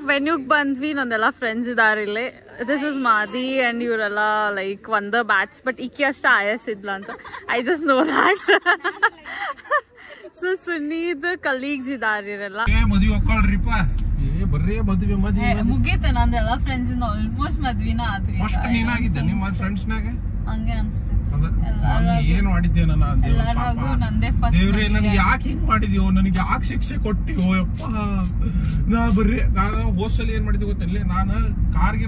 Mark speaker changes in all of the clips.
Speaker 1: ವೆನ್ಯೂಗ್ ಬಂದ್ವಿ ನಂದೆಲ್ಲ ಫ್ರೆಂಡ್ಸ್ ಇದಾರೆ ಇಲ್ಲಿ ದಿಸ್ ಇಸ್ ಮಾದಿ ಅಂಡ್ ಇವರೆಲ್ಲ ಲೈಕ್ ಒಂದ ಬ್ಯಾಚ್ ಬಟ್ ಈಕಿ ಅಷ್ಟ ಆಯಸ್ ಇದ್ಲ ಅಂತ I just know that so ಸುನೀದ್ ಕಲೀಗ್ಸ್ ಇದಾರೆ ಇವರೆಲ್ಲ
Speaker 2: ಏ ಮದ್ವಿ ಒಕ್ಕೊಳ್ರಿಪ್ಪ ಏ ಬರ್ರಿ ಮದ್ವೆ ಮದ್ವೆ
Speaker 1: ಮುಗೀತು ನಂದೆಲ್ಲ ಫ್ರೆಂಡ್ಸ್ ಇಂದ ಆಲ್ಮೋಸ್ಟ್ ಮದ್ವಿನ ಆತು ಈಗ.
Speaker 2: ಫಸ್ಟ್ ನೀನಾಗಿದ್ದೆ ನಿಮ್ಮ ಫ್ರೆಂಡ್ಸ್ನಾಗ
Speaker 1: ಹಂಗೆ ಅನ್ಸ್ತೈತಿ
Speaker 2: ಏನ್ ಮಾಡಿದ್ದೆ ನನ್ನ
Speaker 1: ಎಲ್ಲಾರ್ಗೂ ನಂದೇ ಫಸ್ಟ್
Speaker 2: ದೇವ್ರೆ ನನಗೆ ಯಾಕೆ ಹಿಂಗ್ ಮಾಡಿದ್ಯೋ ನನಗೆ ಯಾಕೆ ಶಿಕ್ಷೆ ಕೊಟ್ಟಿಯೋ ಯಪ್ಪ ನಾ ಬರ್ರಿ ನಾನು ಹೋಸ್ಟೆಲ್ ಏನ್ ಮಾಡಿದ್ವಿ ಗೊತ್ತಿಲ್ಲ ನಾನು ಕಾರ್ಗೆ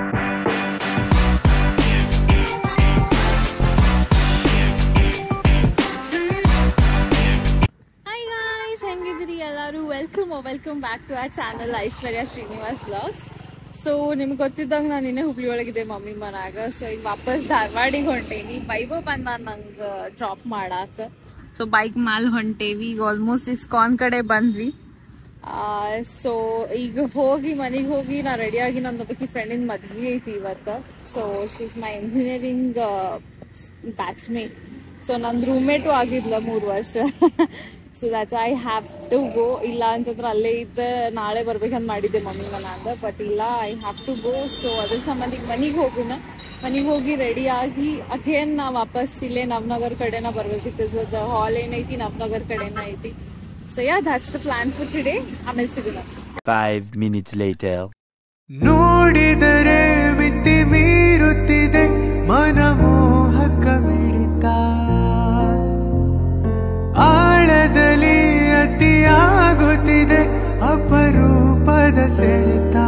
Speaker 1: ಹಾಯ್ ಗಾಯ್ಸ್ ಹೆಂಗಿದ್ರಿ ಎಲ್ಲರೂ welcome welcome back to our channel Aishwarya Srinivas blogs so ನಿಮ್ಗೆ ಗೊತ್ತಿದ್ದಂಗೆ ನಾನು ಇನ್ನೇ ಹುಬ್ಳಿ ಒಳಗಿದೆ ಮಮ್ಮಿ ಮನ್ಯಾಗ ಸೊ ಈಗ ವಾಪಸ್ ಧಾರವಾಡಿಗೆ ಹೊಂಟೇನಿ ಬೈಬೋ ಬಂದ ನಂಗೆ ಡ್ರಾಪ್ ಮಾಡಾಕ ಸೊ ಬೈಕ್ ಮ್ಯಾಲೆ ಹೊಂಟೇವಿ ಈಗ ಆಲ್ಮೋಸ್ಟ್ ಇಸ್ಕಾನ್ ಕಡೆ ಬಂದ್ವಿ ಸೊ ಈಗ ಹೋಗಿ ಮನೆಗೆ ಹೋಗಿ ನಾ ರೆಡಿಯಾಗಿ ನನ್ನ ಒಬ್ಬಕಿ ಫ್ರೆಂಡಿನ ಮದ್ವೆ ಐತಿ ಇವತ್ತು so she's my engineering batch mate so ನಂದು ರೂಮೇಟು ಆಗಿದ್ಲ ಮೂರು ವರ್ಷ so that's I have to go ಇಲ್ಲ ಅಂತಂದ್ರೆ ಅಲ್ಲೇ ಇದ್ದ ನಾಳೆ ಬರ್ಬೇಕಂತ ಮಾಡಿದ್ದೆ ಮಮ್ಮಿ ಮನಾಗ ಬಟ್ ಇಲ್ಲ I have to go so ಅದ್ರ ಸಂಬಂಧ ಈಗ ಮನೆಗೆ ಹೋಗುನ ಮನೆಗೆ ಹೋಗಿ ರೆಡಿ ಆಗಿ ಅಗೇನ್ ನಾ ವಾಪಸ್ ಇಲ್ಲೇ ನವನಗರ್ ಕಡೆನ ಬರ್ಬೇಕು ಬಿಕಾಸ್ ಅದ ಹಾಲ್ ಏನೈತಿ ನವನಗರ್ ಕಡೆನ ಐತಿ so yeah that's the plan for today ಆಮೇಲೆ ಸಿಗೋಣ
Speaker 3: Five minutes later.
Speaker 4: ನೋಡಿದರೆ ಮಿತಿ ಮೀರುತ್ತಿದೆ ಮನಮೋಹಕ ಮಿಡಿತ ಆಳದಲ್ಲಿ ಅತಿಯಾಗುತ್ತಿದೆ ಅಪರೂಪದ ಸೆಳೆತ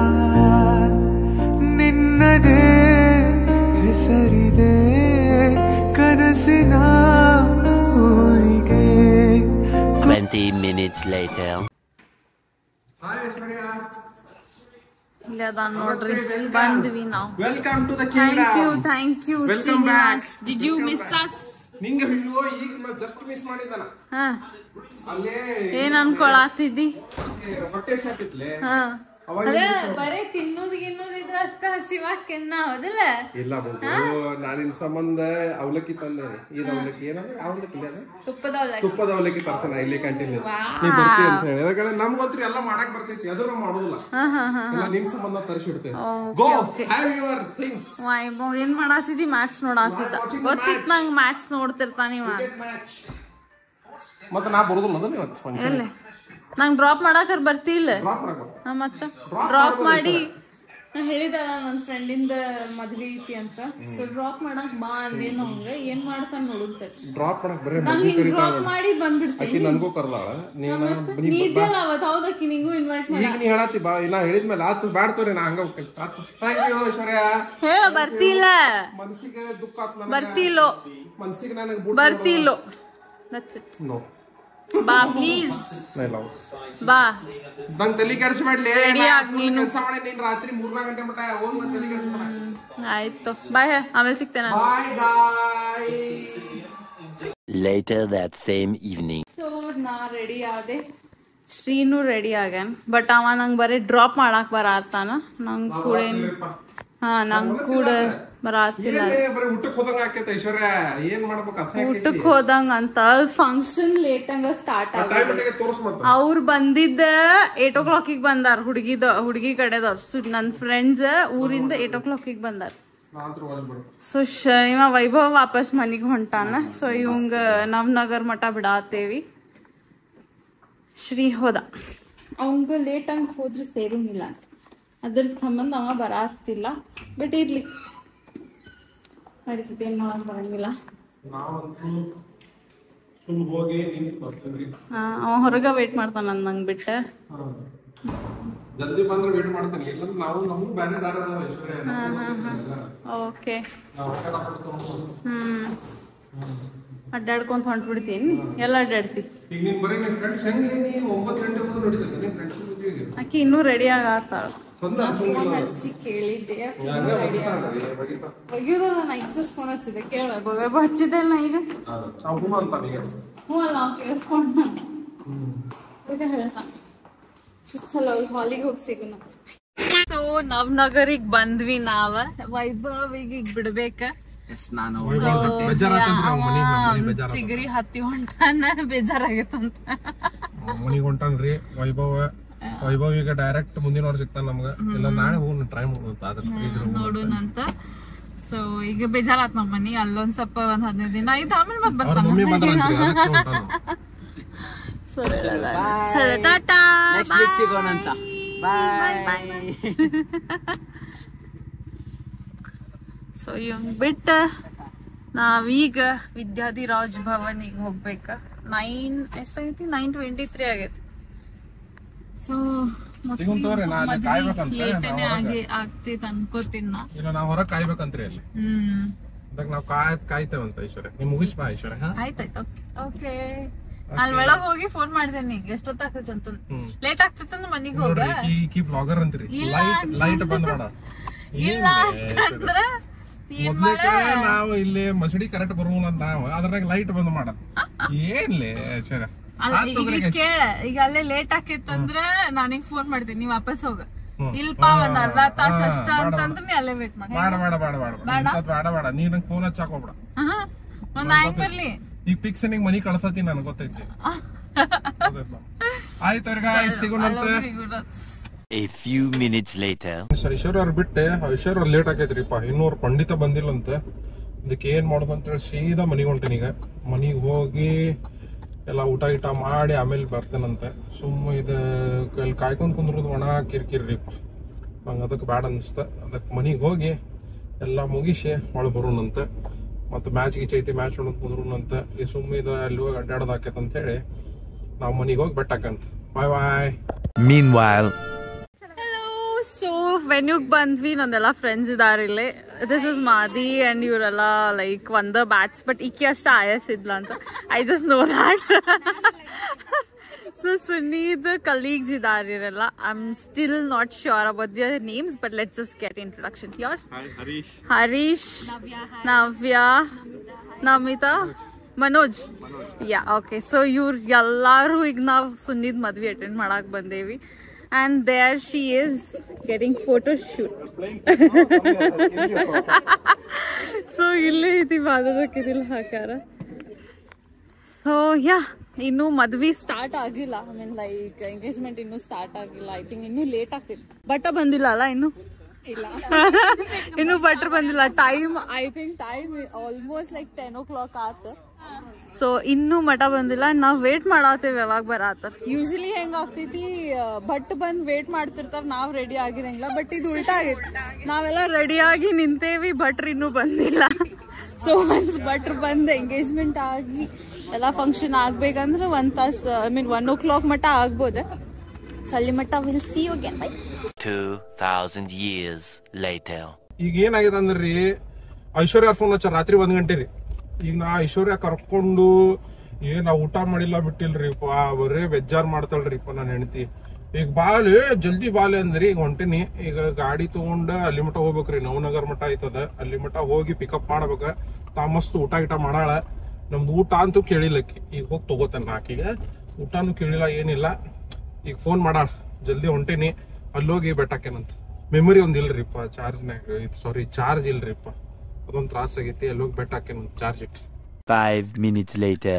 Speaker 4: ನಿನ್ನದೇ ಹೆಸರಿದೆ ಕನಸಿನ ಊರಿಗೆ
Speaker 3: Twenty minutes later.
Speaker 2: Hi Aishwarya
Speaker 1: ಇಲ್ಲಿ ಅದ ನೋಡ್ರಿ ಬಂದ್ವಿ ನಾವು
Speaker 2: welcome to the
Speaker 1: thank you thank you
Speaker 2: Welcome back.
Speaker 1: Srinivas did you miss us
Speaker 2: ನಿಂಗೆ ಅಯ್ಯೋ ಈಗ ಜಸ್ಟ್ ಮಿಸ್ ಮಾಡಿದ್ದಾನ
Speaker 1: ಹಾ
Speaker 2: ಅಲ್ಲೇ
Speaker 1: ಏನ್ ಅನ್ಕೊಳತಿದ್ದಿ
Speaker 2: ಹೊಟ್ಟೆ ಸಾಕಿತ್ಲೆ
Speaker 1: ಹಾ
Speaker 2: ಅವಾಗ
Speaker 1: ಅದೇ ಬರೇ ತಿನ್ನೋದ್ ಗಿನ್ನೋದಿದ್ರ ಅಷ್ಟ ಹಸಿವಾಕೆನ್ನ ಹೌದಲ್ಲ
Speaker 2: ಇಲ್ಲ ಬಂದು ನಾನಿನ್ ಸಂಬಂಧ ಅವಲಕ್ಕಿ ತಂದೆ ಇದು ಅವಲಕ್ಕಿ ಏನಂದ್ರೆ ಅವಲಕ್ಕಿ ಇಲ್ಲ ಅದು?
Speaker 1: ತುಪ್ಪದ ಅವಲಕ್ಕಿ.
Speaker 2: ತುಪ್ಪದ ಅವಲಕ್ಕಿ ತರ್ಸನ ಇಲ್ಲಿ ಕ್ಯಾಂಟೀನ್ ನೀ ಬರ್ತಿ ಅಂತ ಹೇಳಿ ಯಾಕಂದ್ರೆ ನಮ್ಗಂತ್ರಿ ಎಲ್ಲ ಮಾಡಕ್ ಬರ್ತೈತಿ ಅದ್ರ ಮಾಡೋದಿಲ್ಲ
Speaker 1: ಹಾ ಹಾ ಹಾ
Speaker 2: ಎಲ್ಲ ನಿನ್ ಸಂಬಂಧ ತರಿಸಿಡ್ತೇವೆ
Speaker 1: Okay,
Speaker 2: go
Speaker 1: okay.
Speaker 2: Have your things
Speaker 1: ವಾಯ್ಬೋ ಏನ್ ಮಾಡಾತಿದ್ದಿ ಮ್ಯಾಚ್ ನೋಡಾತಿದ್ದ
Speaker 2: I'm watching the
Speaker 1: ಗೊತ್ತಿತ್
Speaker 2: match.
Speaker 1: ನಂಗ್ ಮ್ಯಾಚ್ ನೋಡ್ತಿರ್ತಾನಿ ಇವ
Speaker 2: ಮ್ಯಾಚ್ ಮತ್ತೆ ನಾ ಬರೋದಿಲ್ಲ ಅದನ್ನ ಇವತ್ತು ಫಂಕ್ಷನ್
Speaker 1: ಎಲ್ಲಿ ನಂಗ್ ಡ್ರಾಪ್ ಮಾಡಾಕರ್ ಬರ್ತಿಲ್ಲ
Speaker 2: ಡ್ರಾಪ್ ಮಾಡಕ್
Speaker 1: ಹಾ, ಮತ್ತ
Speaker 2: Drop
Speaker 1: ಡ್ರಾಪ್
Speaker 2: ಮಾಡ್ಬೋದು
Speaker 1: ಮಾಡಿ ನಾ ಹೇಳಿದಲ್ಲ ನನ್ ಫ್ರೆಂಡಿಂದ ಮದ್ವೆ ಐತಿ ಅಂತ ಸೊ ಡ್ರಾಪ್ ಮಾಡಕ್ ಬಾ ಅಂದೇನು ಹಂಗ ಏನ್ ಮಾಡ್ತಾನ ನೋಡುತ್ತೆ
Speaker 2: ಡ್ರಾಪ್ ಮಾಡಕ್ ಬರೀ
Speaker 1: ನಂಗ್
Speaker 2: ಮದ್ವೆ
Speaker 1: ಹಿಂಗ್
Speaker 2: ಕರಿತಾಳ
Speaker 1: ಡ್ರಾಪ್ ಮಾಡಿ ಬಂದ್ಬಿಡ್ತೀನಿ
Speaker 2: ಆಕಿ ನನ್ಗೂ ಕರ್ದಾಳ ನೀನ
Speaker 1: ನೀ ಇದ್ಯಲ್ಲ ಅವತ್ ಹೌದಕ್ಕಿ ನಿಂಗೂ ಇನ್ವೈಟ್ ಮಾಡ
Speaker 2: ಈಗ ನೀ ಹೇಳತ್ತಿ ಬಾ ಇಲ್ಲ ಹೇಳಿದ್ಮೇಲೆ ಆತು ಬ್ಯಾಡ್ ತೋರಿ ನಾ ಹಂಗ ಥ್ಯಾಂಕ್ ಯು ಐಶ್ವರ್ಯ
Speaker 1: ಹೇಳ ಬರ್ತಿಲ್ಲ
Speaker 2: ಮನಸ್ಸಿಗೆ ದುಃಖ ಆತ್ ನನಗ
Speaker 1: ಬರ್ತಿಲ್ಲೋ
Speaker 2: ಮನಸ್ಸಿಗೆ ನನಗೆ
Speaker 1: ಬರ್ತಿಲ್ಲೋ That's it.
Speaker 2: ನೋ
Speaker 1: ಬಾ ಪ್ಲೀಸ್
Speaker 2: ಇಲ್ಲ
Speaker 1: ಬಾ
Speaker 2: ನಂಗ್ ತಲೆ ಕೆಡಿಸ್ಬೇಡ್ಲಿ
Speaker 1: Ready ಆಗ್ ನೀನು.
Speaker 2: ಕೆಲಸ ಮಾಡಿ ನೀನ್ ರಾತ್ರಿ ಮೂರ್ನಾಲ್ಕು ಗಂಟೆ ಮಟ್ಟ ಹೋಗಿ ನನ್ ತಲೆ ಕೆಡಿಸ್ಬೇಡ
Speaker 1: ಆಯ್ತು ಬಾಯ್ ಆಮೇಲೆ ಸಿಗ್ತೇನೆ
Speaker 2: bye bye
Speaker 3: Later that same evening.
Speaker 1: So ನಾ ರೆಡಿ ಆದೆ ಶ್ರೀನು ರೆಡಿ ಆಗ್ಯಾನ ಬಟ್ ಅವ ನಂಗ್ ಬರೀ ಡ್ರಾಪ್ ಮಾಡಾಕ್ ಬರತ್ತಾನ ನಂಗ್ ಕೂಡ ಏನ್ ಹಾ ನಂಗ್ ಕೂಡ ಬರತ್ತಿಲ್ಲ
Speaker 2: ಬರೀ ಊಟಕ್ಕೆ ಹೋದಂಗ ಆಕೈತೆ ಐಶ್ವರ್ಯ ಏನ್ ಮಾಡ್ಬೇಕು ಅರ್ಥ
Speaker 1: ಊಟಕ್ ಹೋದಂಗ ಅಂತ ಫಂಕ್ಷನ್ ಲೇಟ್ ಹಂಗ ಸ್ಟಾರ್ಟ್ ಆಗ
Speaker 2: ಟೈಮ್ ತೋರ್ಸ್ ಮತ್ತ
Speaker 1: ಅವ್ರು ಬಂದಿದ್ದ ಏಟ್ ಓ ಕ್ಲಾಕಿಗೆ ಬಂದಾರ ಹುಡುಗಿದ ಹುಡುಗಿ ಕಡೆದವ್ರು ಸೊ ನನ್ ಫ್ರೆಂಡ್ಸ್ ಊರಿಂದ ಏಟ್ ಓ ಕ್ಲಾಕಿಗೆ ಬಂದಾರ
Speaker 2: ನಾಂತ್ರ ಒಳಗ್ಬಿಡು
Speaker 1: ಸೊ ಶ ಇವ ವೈಭವ್ ವಾಪಸ್ ಮನಿಗೆ ಹೊಂಟಾನ ಸೊ ಇವಂಗ ನವನಗರ್ ಮಠ ಬಿಡಾತೇವಿ ಶ್ರೀ ಹೋದ ಅವಂಗ ಲೇಟ್ ಹಂಗ ಹೋದ್ರೆ ಸೇರಂಗಿಲ್ಲ ಅಂತ ಅದ್ರ ಸಂಬಂಧ ಅವ ಬರಾತಿಲ್ಲ ಬಟ್ ಇರ್ಲಿ ನಡೀತೈತಿ ಏನ್ ಮಾಡಕ್ ಬರಂಗಿಲ್ಲ
Speaker 2: ನಾವಂತೂ ಸುಮ್ ಹೋಗಿ ನಿಂತು ಬರ್ತೀವಿ
Speaker 1: ಆ, ಅವ ಹೊರಗ ವೇಟ್ ಮಾಡ್ತಾನ ನಂಗ್ ಬಿಟ್ಟ
Speaker 2: ಜಲ್ದಿ ಬಂದ್ರೆ ವೇಟ್ ಮಾಡ್ತೀನಿ ಇಲ್ಲಂದ್ರೆ ನಾವು ನಮಗೂ ಬೇರೆ ದಾರ ಅದಾವ ಐಶ್ವರ್ಯ
Speaker 1: ಓಕೆ
Speaker 2: ನಾವು ಹೊಟ್ಟೆ ತಗೊಂಡು ತಗೊಂಡು
Speaker 1: ಹ್ಮ್ ಅಡ್ಡಾಡ್ಕೊಂತ ಹೊಂಟ್ಬಿಡ್ತೀನಿ ಎಲ್ಲ ಅಡ್ಡಾಡ್ತಿ
Speaker 2: ಈಗ ನೀನ್ ಬರೀ ನಿನ್ ಫ್ರೆಂಡ್ಸ್ ಹೆಂಗ್ ನೀ ಒಂಬತ್ತು ಗಂಟೆ ಹೋದ್ರೆ ನಡೀತದೆ ನಿನ್ ಫ್ರೆಂಡ್ಸ್ ಜೊತೆಗೆ
Speaker 1: ಆಕಿ ಇನ್ನೂ ರೆಡಿ ಆಗತ್ತಾಳ
Speaker 2: ಚಂದ
Speaker 1: ಫೋನ್ ಹಚ್ಚಿ ಕೇಳಿದ್ದೆ
Speaker 2: ಹಂಗ ಬಗಿತಾನ್ರಿ, ಬಗಿತಾ.
Speaker 1: ಒಗ್ಯುದಲ್ಲ ನಾ ಎಕ್ಸಸ್ ಫೋನ್ ಹಚ್ಚಿದೆ ಕೇಳ ವೆಬ್ ಹಚ್ಚಿದೆ ನಾ ಈಗ
Speaker 2: ಅವ್ನು ಹ್ಞೂ ಅಂತಾನ ಈಗ
Speaker 1: ಹ್ಞೂ ಅಲ್ಲ ಅವ್ನು ಕೇಳಿಸ್ಕೊಂಡು ಅದಕ್ಕೆ ಹೇಳ್ತಾನ ಚಲೋ ಹಾಲಿಗೆ ಹೋಗಿ ಸಿಗೋಣ ಸೊ ನವನಗರಿಗ್ ಬಂದ್ವಿ ನಾವ ವೈಭವ್ ಈಗ ಈಗ ಬಿಡ್ಬೇಕ
Speaker 3: ನಾನು
Speaker 2: ಬೇಜಾರಾತಂತ್ರಿ ಅವ್ನ್ ಮನಿಗ್ ಮನಿಗ್ ಬೇಜಾರಾತ.
Speaker 1: ಚಿಗರಿ ಹತ್ತಿ ಹೊಂಟಾನ ಬೇಜಾರಾಗತ್ತಂತ
Speaker 2: ಮನಿಗ್ ಹೊಂಟಾನ್ರಿ ವೈಭವ ವೈಭವ್ ಈಗ ಡೈರೆಕ್ಟ್ ಮುಂದಿನ ವರ್ಷ ಸಿಗ್ತಾನ ನಮ್ಗ ಇಲ್ಲ ನಾಳೆ ಹೋಗಿ ಟ್ರೈ ಮಾಡೋದು ಆದ್ರೆ ಇದ್ರ
Speaker 1: ನೋಡೋಣಂತ ಸೊ ಈಗ ಬೇಜಾರಾತ್ ಮಮ್ಮನಿ ಅಲ್ಲೊಂದ್ ಸ್ವಲ್ಪ ಒಂದ್ ಹದಿನೈದು ದಿನ ಐದು ಆಮೇಲೆ ಮತ್
Speaker 2: ಅವ್ರ ಮಮ್ಮಿ ಬಂದ್ರಂತ್ರಿ ಅದಕ್ಕೆ ಹೊಂಟಾನ.
Speaker 1: ಚಲೋ ಟಾಟಾ
Speaker 5: ನೆಕ್ಸ್ಟ್ ವೀಕ್ ಸಿಗೋಣ ಅಂತ ಬಾಯ್
Speaker 1: ಸೊ ಇವಂಗ್ ಬಿಟ್ಟ ನಾವೀಗ ವಿದ್ಯಾಧಿರಾಜ್ ಭವನಿಗೆ ಹೋಗ್ಬೇಕ ನೈನ್ ಎಷ್ಟಾಗೈತಿ ನೈನ್ ಟ್ವೆಂಟಿ ತ್ರೀ ಆಗೈತಿ ಸೊ
Speaker 2: ಸಿಗುನ್ ತಗೋರಿ, ನಾ ಅಲ್ಲಿ ಕಾಯ್ಬೇಕಂತ,
Speaker 1: ಲೇಟನೇ
Speaker 2: ನಾ
Speaker 1: ಆಗಿ ಆಗ್ತೈತ್ ಅನ್ಕೋತೀನಿ ನಾ
Speaker 2: ಇಲ್ಲ ನಾವ್ ಹೊರಗ್ ಕಾಯ್ಬೇಕಂತ್ರಿ ಅಲ್ಲಿ
Speaker 1: ಹ್ಮ್
Speaker 2: ಅದಕ್ಕೆ ನಾವ್ ಕಾಯ್ ಕಾಯ್ತೇವಂತ ಐಶ್ವರ್ಯ ನೀವ್ ಮುಗಿಸ್ಬಾ ಐಶ್ವರ್ಯ ಹಾ
Speaker 1: ಆಯ್ತಾಯ್ತು ಓಕೆ ನಾನ್ ಒಳಗ್ ಹೋಗಿ ಫೋನ್ ಮಾಡ್ತೇನೆ ಈಗ ಎಷ್ಟೊತ್ತಾಗ್ತೈತೆ ಅಂತ
Speaker 2: ಹ್ಮ್.
Speaker 1: ಲೇಟ್ ಆಗ್ತೈತೆ ಮನಿಗ್ ಹೋಗ
Speaker 2: ನೋಡ್ರಿ ಈ ಕಿ ಬ್ಲಾಗರ್ ಅಂತ್ರಿ
Speaker 1: ಇಲ್ಲ
Speaker 2: ಲೈಟ್ ಲೈಟ್ ಬಂದ್ ಮಾಡ
Speaker 1: ಇಲ್ಲ ಅಂತಂದ್ರ ಏನ್ ಮಾಡ
Speaker 2: ಮೊದ್ಲೇಕ ನಾವು ಇಲ್ಲಿ ಮಸಡಿ ಕರೆಕ್ಟ್ ಬರುವಲ್ಲ ಅಂತ ನಾವು ಅದ್ರಾಗ ಲೈಟ್ ಬಂದ್ ಮಾಡ ಏನ್ಲೇ ಐಶ್ವರ್ಯ
Speaker 1: ಅಲ್ಲ,
Speaker 2: ಆತ್
Speaker 1: ಈಗ
Speaker 2: ತಗೋರಿ
Speaker 1: ಈಗ
Speaker 2: guys.
Speaker 1: ಕೇಳ ಈಗ ಅಲ್ಲೇ ಲೇಟ್ ಆಕೈತಂದ್ರ ನಾನೀಗ ಫೋನ್ ಮಾಡ್ತೀನಿ ನೀವ್ ವಾಪಸ್ ಹೋಗ
Speaker 2: ಹ್ಮ್.
Speaker 1: ಇಲ್ಪ ಒಂದ್ ಅರ್ಧ ತಾಸ ಅಷ್ಟ ಅಂತಂದ್ರ ನೀ ಅಲ್ಲೇ ವೇಟ್ ಮಾಡಿ
Speaker 2: ಬೇಡ ಬೇಡ ಬೇಡ ಬೇಡ ಬೇಡ ಇಂಥದ್ ಬೇಡ ಬೇಡ ನೀ ನಂಗೆ ಫೋನ್ ಹಚ್ಚಕ್ ಹೋಗ್ಬೇಡ
Speaker 1: ಒಂದ್ ಆಯ್ತು ಬರ್ಲಿ
Speaker 2: ಈಗ ಪಿಕ್ಸ್ ನಿಂಗ್ ಮನಿ ಕಳ್ಸತಿ ನನಗೆ ಗೊತ್ತೈತಿ ಆಯ್ತು guys, ಸಿಗೋಣಂತೆ
Speaker 3: A few minutes later.
Speaker 2: ಐಶ್ವರ್ಯ ಅವ್ರು ಬಿಟ್ಟೆ ಐಶ್ವರ್ಯ ಅವ್ರು ಲೇಟ್ ಆಗೈತ್ರಿಪ್ಪ ಇನ್ನೂರು ಪಂಡಿತ ಬಂದಿಲ್ಲಂತೆ ಅದಕ್ಕೆ ಏನ್ ಮಾಡೋದು ಅಂತೇಳಿ ಸೀದಾ ಮನಿಗೆ ಹೊಂಟೇನಿ ಈಗ ಮನಿಗೆ ಹೋಗಿ ಎಲ್ಲ ಊಟ ಗೀಟ ಮಾಡಿ ಆಮೇಲೆ ಬರ್ತೇನಂತೆ ಸುಮ್ಮ ಇದು ಇಲ್ಲಿ ಕಾಯ್ಕೊಂಡ್ ಕುಂದ್ರದು ಒಣ ಕಿರಿಕಿರಿಪ್ಪ ನಂಗೆ ಅದಕ್ಕೆ ಬ್ಯಾಡ ಅನಿಸ್ತ ಅದಕ್ಕೆ ಮನಿಗೆ ಹೋಗಿ ಎಲ್ಲ ಮುಗಿಸಿ ಒಳಗೆ ಬರೋಣಂತೆ ಮತ್ತು ಮ್ಯಾಚ್ ಗೀಚ್ ಐತಿ ಮ್ಯಾಚ್ ನೋಡೋದು ಕುಂದ್ರೋಣಂತೆ ಈ ಸುಮ್ಮ ಇದು ಅಲ್ಲಿ ಹೋಗಿ ಅಡ್ಡಾಡೋದು ಆಕೈತೆ ಅಂತ ಹೇಳಿ ನಾವು ಮನಿಗೆ ಹೋಗಿ ಬೆಟ್ಟಾಕಂತ bye bye
Speaker 3: Meanwhile.
Speaker 1: Hello so ವೆನ್ಯೂಗ್ ಬಂದ್ವಿ ನಂದೆಲ್ಲ ಫ್ರೆಂಡ್ಸ್ ಇದಾರೆ ಇಲ್ಲಿ ದಿಸ್ ಇಸ್ ಮಾದಿ ಅಂಡ್ ಇವರೆಲ್ಲ ಲೈಕ್ ಒಂದ ಬ್ಯಾಚ್ ಬಟ್ ಈಕಿ ಅಷ್ಟು ಆಯಸ್ ಇದ್ಲ ಅಂತ I just know that so ಸುನೀದ್ ಕಲೀಗ್ಸ್ ಇದಾರೆ ಇವರೆಲ್ಲ I am still not sure about their names but let just get introduction your
Speaker 2: Harish
Speaker 1: Harish Navya Namita Manoj yeah okay so ಇವ್ರು ಎಲ್ಲಾರು ಈಗ ನಾವು ಸುನಿದ್ ಮದ್ವೆ ಅಟೆಂಡ್ ಮಾಡಕ್ ಬಂದೇವಿ and there she is getting photo shoot so ಇಲ್ಲೇ ಐತಿ ಬಾದೋದಕ್ಕಿದಿಲ್ಲ ಹಾಕಾರ ಸೊ ಯಾ ಇನ್ನು ಮದ್ವಿ ಸ್ಟಾರ್ಟ್ ಆಗಿಲ್ಲ ಐ ಮೀನ್ ಲೈಕ್ ಎಂಗೇಜ್ಮೆಂಟ್ ಇನ್ನು ಸ್ಟಾರ್ಟ್ ಆಗಿಲ್ಲ ಐ ಥಿಂಕ್ ಇನ್ನೂ ಲೇಟ್ ಆಗ್ತಿತ್ತು ಬಟ್ಟ ಬಂದಿಲ್ಲ ಅಲ್ಲ ಇನ್ನು ಇಲ್ಲ ಇನ್ನು ಬಟ್ರ್ ಬಂದಿಲ್ಲ time I think time almost like ten o'clock so ಸೊ ಇನ್ನೂ ಮಠ ಬಂದಿಲ್ಲ ನಾವ್ ವೇಟ್ ಮಾಡತ್ತೇವ್ ಯಾವಾಗ ಬರತ್ತಾರ ಯೂಶಲಿ ಹೆಂಗ ಆಗ್ತೈತಿ ಬಟ್ ಬಂದ್ ವೇಟ್ ಮಾಡ್ತಿರ್ತಾರ ನಾವ್ ರೆಡಿ ಆಗಿರಂಗಿಲ್ಲ ಬಟ್ ಇದು ಉಲ್ಟಾ ಆಗೈತಿ ನಾವೆಲ್ಲ ರೆಡಿ ಆಗಿ ನಿಂತೇವಿ ಭಟ್ರ್ ಇನ್ನೂ ಬಂದಿಲ್ಲ ಸೊ ಒನ್ಸ್ ಭಟ್ರ್ ಬಂದ್ ಎಂಗೇಜ್ಮೆಂಟ್ ಆಗಿ ಎಲ್ಲ ಫಂಕ್ಷನ್ ಆಗ್ಬೇಕಂದ್ರೆ ಒಂದ್ ತಾಸ್ I mean one o'clock ಮಟ್ಟ ಆಗ್ಬೋದ ಸೊ ಅಲ್ಲಿ ಮಟ್ಟ will see you again by
Speaker 3: 2,000 years later.
Speaker 2: ಈಗ ಏನಾಗಿದೆ ಅಂದ್ರಿ ಐಶ್ವರ್ಯ ಫೋನ್ ಹಚ್ಚಾರ ರಾತ್ರಿ ಒಂದ್ ಗಂಟೆ ರೀ ಈಗ ನಾ ಐಶ್ವರ್ಯ ಕರ್ಕೊಂಡು ಏನ್ ನಾ ಊಟ ಮಾಡಿಲ್ಲ ಬಿಟ್ಟಿಲ್ರಿಪ್ಪ ಬರೇ ಬೇಜಾರ್ ಮಾಡ್ತಾಳ್ರಿಪ್ಪ ನನ್ನ ಹೆಂಡತಿ ಈಗ ಬಾಲೆ ಜಲ್ದಿ ಬಾಲೆ ಅಂದ್ರಿ ಈಗ ಹೊಂಟೇನಿ ಈಗ ಗಾಡಿ ತಗೊಂಡ ಅಲ್ಲಿ ಮಟ ಹೋಗ್ಬೇಕ್ರಿ ನವನಗರ್ ಮಠ ಐತದ ಅಲ್ಲಿ ಮಟ ಹೋಗಿ ಪಿಕಪ್ ಮಾಡ್ಬೇಕ ತಾ ಮಸ್ತ್ ಊಟ ಗಿಟ ಮಾಡಾಳ ನಮ್ದು ಊಟ ಅಂತೂ ಕೇಳಿಲ್ಲಕ್ಕಿ ಈಗ ಹೋಗಿ ತಗೋತೇನೆ ಆಕಿಗೆ ಊಟನೂ ಕೇಳಿಲ್ಲ ಏನಿಲ್ಲ ಈಗ ಫೋನ್ ಮಾಡಾಳ ಜಲ್ದಿ ಹೊಂಟೇನಿ ಅಲ್ಲೋಗಿ ಬೆಟ್ಟಾಕೇನಂತ ಮೆಮೊರಿ ಒಂದ್ ಇಲ್ರಿಪ್ಪ ಚಾರ್ಜ್ನಾಗ ಸಾರಿ ಚಾರ್ಜ್ ಇಲ್ರಿಪ್ಪ ಅದೊಂದ್ ತ್ರಾಸ ಆಗೈತಿ ಅಲ್ಲೋಗಿ ಬೆಟ್ಟಾಕೇನಂತ ಚಾರ್ಜ್ ಇಟ್ಟು
Speaker 3: Five minutes later.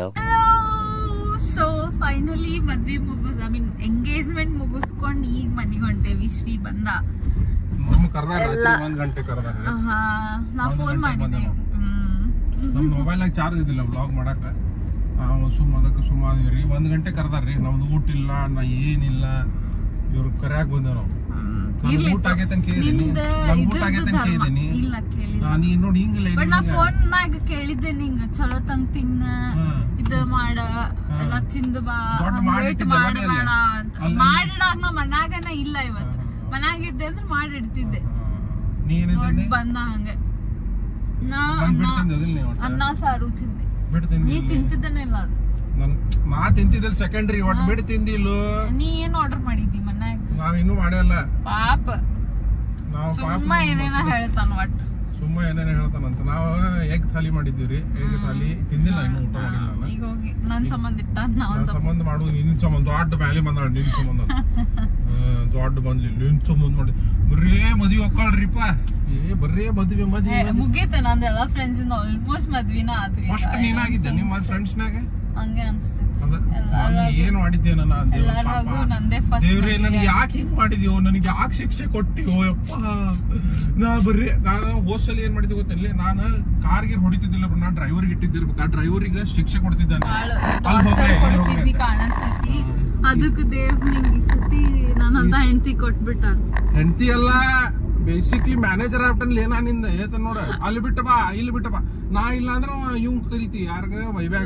Speaker 1: So finally ಮದ್ವೆ ಮುಗಿಸ್ ಐ ಮೀನ್ ಎಂಗೇಜ್ಮೆಂಟ್ ಮುಗಿಸ್ಕೊಂಡ್ ಈಗ ಮನೆಗೆ ಹೊಂಟೇವಿ ಶ್ರೀ ಬಂದ
Speaker 2: ನಮ್ಮ ಕರ್ದಾರ ರಾತ್ರಿ ಒಂದ್ ಗಂಟೆ ಕರ್ದಾರ
Speaker 1: ಆಹಾ, ನಾ
Speaker 2: ಒಂದ್
Speaker 1: ಫೋನ್
Speaker 2: ಗಂಟೆಗ್
Speaker 1: ಮಾಡಿದ್ದೆ
Speaker 2: ಬಂದವ.
Speaker 1: ಹ್ಮ್
Speaker 2: ನಮ್ ಮೊಬೈಲ್ ಚಾರ್ಜ್ ಇದ್ದಿಲ್ಲ ಬ್ಲಾಗ್ ಮಾಡಾಕ ನಾವು ಸುಮ್ಮ ಅದಕ್ಕೆ ಸುಮ್ಮ ಆದ್ವಿ ಒಂದ್ ಗಂಟೆ ಕರ್ದಾರ್ರಿ ನಮ್ದು ಊಟ ಇಲ್ಲ ನಾ ಏನಿಲ್ಲ ಇವ್ರ ಕರ್ಯಾಕ್ ಬಂದೇವ್ ನಾವು ನನ್
Speaker 1: ಇರ್ಲಿ
Speaker 2: ಊಟ ಆಗೈತೆ ಅಂತ ಕೇಳಿದೀನಿ
Speaker 1: ನಿಂದ
Speaker 2: ನನ್ ಊಟ
Speaker 1: ಇದ್ರದ್ದು
Speaker 2: ಆಗೈತೆ ಅಂತ
Speaker 1: ಧರ್ಮ.
Speaker 2: ಕೇಳಿದೀನಿ
Speaker 1: ಇಲ್ಲ ಕೇಳಿಲ್ಲ
Speaker 2: ನಾನು ಈಗ ನೋಡಿ ಹಿಂಗಿಲ್ಲ
Speaker 1: ಬಟ್ ನಾ ಫೋನ್ ನಾಗ ಕೇಳಿದ್ದೆ ನಿಂಗ ಚಲೋ ತಂಗ್ ತಿನ್ನ
Speaker 2: ಹ್ಮ್.
Speaker 1: ಇದ ಮಾಡ ಎಲ್ಲ ತಿಂದು ಬಾ
Speaker 2: ದೊಡ್ಡ
Speaker 1: ವೇಟ್
Speaker 2: ಮಾಡಿಟ್ಟಿದ್ದೆ
Speaker 1: ಮಾಡಬೇಡ
Speaker 2: ಮನೇಲಿ.
Speaker 1: ಅಂತ
Speaker 2: ಅಲ್ಲ.
Speaker 1: ಮಾಡಿಡಾಗ ನಾ ಮನ್ಯಾಗನ ಇಲ್ಲ ಇವತ್ತು ಮನ್ಯಾಗಿದ್ದೆ ಅಂದ್ರೆ ಮಾಡಿಡ್ತಿದ್ದೆ
Speaker 2: ನೀ ಏನಿದ್ದೆ
Speaker 1: ದೊಡ್ಡ ಬಂದ ಹಂಗೆ ನಾ
Speaker 2: ನನ್
Speaker 1: ಅನ್ನ
Speaker 2: ಬಿಟ್ಟು ತಿಂದಿಲ್ಲ ನೀವು
Speaker 1: ಅನ್ನ ಸಾರು ತಿಂದೆ
Speaker 2: ಬಿಟ್ಟು
Speaker 1: ನೀ
Speaker 2: ತಿಂದಿ
Speaker 1: ತಿಂತಿದ್ದೇನೆ ಇಲ್ಲ ಅದು
Speaker 2: ನನ್ ನಾ ತಿಂತಿದ್ದಿಲ್ಲ ಸೆಕೆಂಡ್ರಿ ಒಟ್ಟು ಬಿಟ್ಟು ತಿಂದಿಲ್ಲ
Speaker 1: ನೀ ಏನ್ ಆರ್ಡರ್ ಮಾಡಿದ್ದಿ ಮನ್ಯಾಗ
Speaker 2: ನಾವ್ ಇನ್ನೂ ಮಾಡಿಲ್ಲ
Speaker 1: ಪಾಪ
Speaker 2: ನಾವು
Speaker 1: ಸುಮ್ಮ ಏನೇನ ಹೇಳ್ತಾನ ಒಟ್ಟು
Speaker 2: ಸುಮ್ಮ ಏನೇನು ಹೇಳ್ತಾನಂತ ನಾವು ಎಗ್ ಥಾಲಿ ಮಾಡಿದ್ದೀವ್ರಿ ಎಗ್ ಥಾಲಿ ತಿಂದಿಲ್ಲ ಇನ್ನೂ ಊಟ ಮಾಡಿಲ್ಲ ನಾನು
Speaker 1: ಈಗ ಹೋಗಿ ನನ್ ಸಂಬಂಧ ಇಟ್ಟ ನಾ
Speaker 2: ನನ್
Speaker 1: ಒಂದ್ ಸ್ವಲ್ಪ
Speaker 2: ಸಂಬಂಧ ಮಾಡುದು ನಿನ್ ಸಂಬಂಧ ದೊಡ್ಡ ಬ್ಯಾಲಿ ಬಂದಾಳ ನಿನ್ ಸಂಬಂಧ ಹ್ಮ್, ದೊಡ್ಡ ಬಂದ್ಲಿ ನಿನ್ ಸಂಬಂಧ ಮಾಡಿ ಬರೇ ಮದ್ವಿ ಹೋಗ್ಕೊಳ್ರಿಪ್ಪ ಏ ಬರೇ ಮದ್ವಿ ಮದ್ವಿ
Speaker 1: ಏ, ಮುಗೀತು ನಂದೆಲ್ಲ ಫ್ರೆಂಡ್ಸ್ ಇಂದ ಆಲ್ಮೋಸ್ಟ್ ಮದ್ವಿನ ಆದ್ವಿ
Speaker 2: ಫಸ್ಟ್ ನೀನಾಗಿದ್ದೆ ನಿಮ್ಮ ಫ್ರೆಂಡ್ಸ್ನಾಗ
Speaker 1: ಹಂಗೆ ಅನ್ಸ್ತೈತಿ
Speaker 2: ಅದ ನಾನು ಏನ್ ಮಾಡಿದ್ದೆ ನನ್ನ ದೇವ್ರ ಪಾಪ.
Speaker 1: ಎಲ್ಲಾರ್ಗೂ ನಂದೇ ಫಸ್ಟ್
Speaker 2: ದೇವ್ರೇ ನನಗೆ ಯಾಕೆ ಹಿಂಗ್ ಮಾಡಿದ್ಯೋ ನನಗೆ ಯಾಕೆ ಶಿಕ್ಷೆ ಕೊಟ್ಟಿಯೋ ಯಪ್ಪ ನಾ ಬರ್ರಿ ನಾನು ಹೋದ್ಸಲ ಏನ್ ಮಾಡಿದ್ದೆ ಗೊತ್ತಿಲ್ಲ ನಾನು ಕಾರ್ಗೆ ಹೊಡಿತಿದ್ದಿಲ್ಲ ಬಿಡು, ನಾ ಡ್ರೈವರ್ಗೆ ಇಟ್ಟಿದ್ದಿರ್ಬೇಕು ಆ ಡ್ರೈವರಿಗೆ ಶಿಕ್ಷೆ ಕೊಡ್ತಿದ್ದಾನೆ ಅಲ್ಲಿ ಹೋಗ್ರೆ, ಇಲ್ಲಿ
Speaker 1: ಕೊಡ್ತಿದ್ದಿ
Speaker 2: ಹೋಗ್ರೆ.
Speaker 1: ಕಾಣಿಸ್ತೈತಿ ಅದಕ್ಕೆ ದೇವ್ ನಿಂಗ್ ಈ ಸತಿ ನನ್ನಂತ ಹೆಂಡತಿ ಕೊಟ್ಬಿಟ್ಟ
Speaker 2: ಹೆಂಡತಿ ಎಲ್ಲ ಬೇಸಿಕ್ಲಿ ಮ್ಯಾನೇಜರ್ ಆಗ್ಬಿಟ್ಟಲ್ಲಿ ಏನಾ ನಿಂದ ಏತ ನೋಡ ಅಲ್ಲಿ ಬಿಟ್ಟ ಬಾ ಇಲ್ಲಿ ಬಿಟ್ಟ ಬಾ ನಾ ಇಲ್ಲ ಅಂದ್ರೆ ಇವ್ ಕರಿತಿ ಯಾರ್ಗ ವೈಬ್ಯಾಗ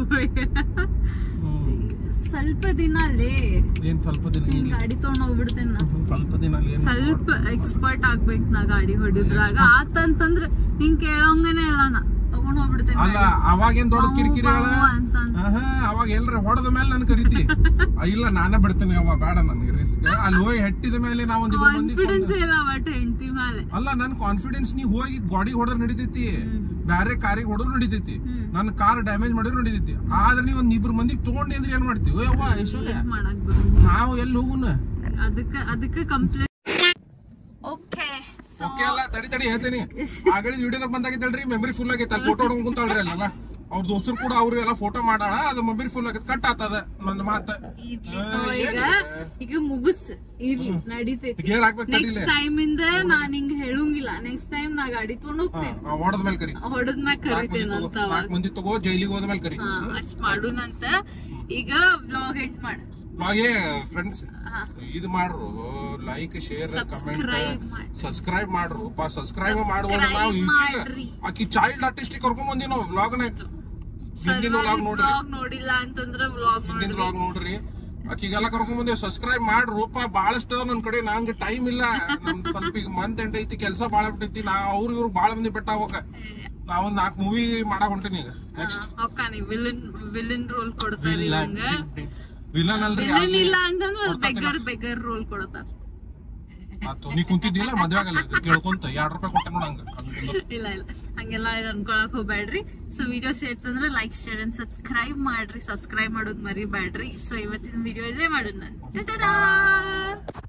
Speaker 2: ಹ್ಮ್.
Speaker 1: ಸ್ವಲ್ಪ ದಿನ ಅಲ್ಲೇ
Speaker 2: ಏನ್ ಸ್ವಲ್ಪ ದಿನ
Speaker 1: ನಿನ್
Speaker 2: ಇಲ್ಲಿ
Speaker 1: ಗಾಡಿ ತಗೊಂಡ್ ಹೋಗ್ಬಿಡ್ತೇನೆ ನಾ
Speaker 2: ಸ್ವಲ್ಪ ದಿನ ಅಲ್ಲಿ ಏನ್
Speaker 1: ಸ್ವಲ್ಪ ಎಕ್ಸ್ಪರ್ಟ್ ಆಗ್ಬೇಕು ನಾ ಗಾಡಿ ಹೊಡಿದ್ರಾಗ ಆತಂತಂದ್ರ ಹಿಂಗ್ ಕೇಳೋಂಗನೆ ಇಲ್ಲ ನಾ ತಗೊಂಡ್ ಹೋಗ್ಬಿಡ್ತೇನೆ
Speaker 2: ಅಲ್ಲ ಅವಾಗೇನ್ ದೊಡ್ಡ
Speaker 1: ಬಾವು,
Speaker 2: ಕಿರಿಕಿರಿ ಹೇಳ
Speaker 1: ಬಾವು ಅಂತಂದ್.
Speaker 2: ಆಹಾ, ಅವಾಗ ಎಲ್ರ ಹೊಡೆದ ಮೇಲೆ ನನ್ ಕರಿತಿ ಆ, ಇಲ್ಲ ನಾನೇ ಬಿಡ್ತೇನೆ ಅವ ಬೇಡ ನನ್ಗೆ ರಿಸ್ಕ್ ಅಲ್ಲಿ ಹೋಗಿ ಹೆಟ್ಟಿದ ಮೇಲೆ ನಾವ್ ಒಂದ್ ಇಬ್ರು ಮಂದಿ
Speaker 1: ಕಾನ್ಫಿಡೆನ್ಸ್ ಇಲ್ಲ ಒಟ್ಟು ಹೆಂಡತಿ ಮೇಲೆ
Speaker 2: ಅಲ್ಲ ನನ್ ಕಾನ್ಫಿಡೆನ್ಸ್ ನೀ ಹೋಗಿ ಗಾಡಿ ಹೊಡೆದ್ರೆ ನಡಿತೈತಿ ಬ್ಯಾರೆ ಕಾರಿಗೆ ಹೊಡೆದ್ರು ನಡಿತೈತಿ ನನ್ನ ಕಾರ್ ಡ್ಯಾಮೇಜ್ ಮಾಡಿದ್ರು ನಡಿತೈತಿ ಆದ್ರೆ ನೀವ್ ಒಂದ್ ಇಬ್ರು ಮಂದಿಗೆ ತಗೊಂಡಿ ಅಂದ್ರೆ ಏನ್ ಮಾಡ್ತೀವಿ ಅವ್ವ ಐಶ್ವರ್ಯ
Speaker 1: ಏನ್ ಮಾಡಕ್ ಬರೋದು
Speaker 2: ನಾವು ಎಲ್ಲಿ ಹೋಗುನ
Speaker 1: ಅದಕ್ಕ ಅದಕ್ಕ ಕಂಪ್ಲೇಂಟ್ ಓಕೆ
Speaker 2: ಓಕೆ ಅಲ್ಲ ತಡಿ ತಡಿ ಹೇಳ್ತೇನಿ ಆಗಲಿ ವಿಡಿಯೋದಾಗ ಬಂದಾಗಿದ್ದಲ್ರಿ ಮೆಮರಿ ಫುಲ್ ಆಗೈತೆ ಅಲ್ಲಿ ಫೋಟೋ ಹೊಡ್ಕೊಂಡ್ ಕುಂತಾಳ್ರಿ ಅಲ್ಲ ಅವ್ರ ದೋಸ್ತರು ಕೂಡ ಅವ್ರು ಎಲ್ಲ ಫೋಟೋ ಮಾಡಾಳ ಅದು ಮೆಮರಿ ಫುಲ್ ಆಗೈತೆ ಕಟ್ ಆತದ ನಂದ್ ಮಾತ
Speaker 1: ಇರ್ಲಿ ತಗೋ ಈಗ ಈಗ ಮುಗಿಸ್ ಇರ್ಲಿ ನಡೀತೈತಿ
Speaker 2: ಗೇರ್ ಹಾಕ್ಬೇಕು
Speaker 1: ನೆಕ್ಸ್ಟ್
Speaker 2: ತಡಿಲೆ
Speaker 1: ಟೈಮ್ ಇಂದ ನಾನ್ ಹಿಂಗ್ ಹೇಳಂಗಿಲ್ಲ ನೆಕ್ಸ್ಟ್ ಟೈಮ್ ನಾ ಗಾಡಿ ತಗೊಂಡ್ ಹೋಗ್ತೇನೆ
Speaker 2: ಹೊಡೆದ ಮೇಲೆ ಕರಿ
Speaker 1: ಹೊಡದ್ಮ್ಯಾಗ ಕರಿತೇನಂತ ಅವಾಗ
Speaker 2: ನಾಲ್ಕು ಮಂದಿ ತಗೋ ಜೈಲಿಗೆ ಹೋದ ಮೇಲೆ ಕರಿ
Speaker 1: ಹಾ ಅಷ್ಟ್ ಮಾಡುನಂತ ಈಗ ವ್ಲಾಗ್ ಎಂಡ್ ಮಾಡ
Speaker 2: ಹಾಗೆ ಫ್ರೆಂಡ್ಸ್
Speaker 1: ಹಾ.
Speaker 2: ಇದು ಮಾಡ್ರು ಲೈಕ್ ಶೇರ್ ಕಮೆಂಟ್
Speaker 1: Subscribe ಮಾಡ್.
Speaker 2: ಸಬ್ಸ್ಕ್ರೈಬ್ ಮಾಡ್ರು ಪಾ ಸಬ್ಸ್ಕ್ರೈಬ್ ಮಾಡುವ
Speaker 1: Subscribe
Speaker 2: ನಾವು ಈಕಿಗೆ
Speaker 1: ಮಾಡ್ರಿ.
Speaker 2: ಆಕಿ ಚೈಲ್ಡ್ ಆರ್ಟಿಸ್ಟ್ ಕರ್ಕೊಂಡ್ ಬಂದಿ ನಾವು ವ್ಲಾಗ್ನ ಹಿಂದಿನ ವ್ಲಾಗ್ ನೋಡ್ರಿ
Speaker 1: ವ್ಲಾಗ್ ನೋಡಿಲ್ಲ ಅಂತಂದ್ರ ವ್ಲಾಗ್
Speaker 2: ಹಿಂದಿನ
Speaker 1: ನೋಡ್ರಿ
Speaker 2: ವ್ಲಾಗ್ ನೋಡ್ರಿ ಆಕಿಗೆಲ್ಲ ಕರ್ಕೊಂಡ್ ಬಂದೇವ್ ಸಬ್ಸ್ಕ್ರೈಬ್ ಮಾಡ್ರು ರೂಪ ಬಾಳಷ್ಟ ನನ್ ಕಡೆ ನಂಗೆ ಟೈಮ್ ಇಲ್ಲ ನಮ್ ಸ್ವಲ್ಪ ಈಗ ಮಂತ್ ಎಂಟ್ ಐತಿ ಕೆಲಸ ಬಾಳ ಬಿಟ್ಟೈತಿ ನಾ ಅವ್ರ ಇವ್ರು ಬಾಳ ಮಂದಿ ಬೆಟ್ಟ ಹೋಗ ನಾವೊಂದ್ ನಾಲ್ಕು ಮೂವಿ ಮಾಡಕ್ ಹೊಂಟೇನಿ ಈಗ ನೆಕ್ಸ್ಟ್
Speaker 1: ಹೊಕ್ಕಾನಿ ವಿಲನ್ ವಿಲನ್ ರೋಲ್ ಕೊಡ್ತಾರ ಇವಂಗ
Speaker 2: ವಿಲನ್ ಅಲ್ರಿ
Speaker 1: ವಿಲನ್ ಇಲ್ಲ ಅಂತಂದ್ರ ಬೆಗರ್ ಬೆಗರ್ ರೋಲ್ ಕೊಡ್ತಾರ
Speaker 2: ಆತು ನೀ ಕುಂತಿದ್ದಿಲ್ಲ ಮದ್ವೆ ಆಗಲ್ಲ ಕೇಳ್ಕೊಂತ ಎರಡ್ ರೂಪಾಯಿ ಕೊಟ್ಟೆ ನೋಡಂಗ
Speaker 1: ಇಲ್ಲ ಇಲ್ಲ ಹಂಗೆಲ್ಲ ಅನ್ಕೊಳಕ್ ಹೋಗ್ಬೇಡ್ರಿ ಸೊ ವಿಡಿಯೋ ಸೇರ್ತಂದ್ರೆ ಲೈಕ್ ಶೇರ್ ಅಂಡ್ ಸಬ್ಸ್ಕ್ರೈಬ್ ಮಾಡ್ರಿ ಸಬ್ಸ್ಕ್ರೈಬ್ ಮಾಡೋದ್ ಮರಿಬೇಡ್ರಿ ಸೊ ಇವತ್ತಿನ ವಿಡಿಯೋ ಇಲ್ಲೇ ಮಾಡೋಣ ನಾನು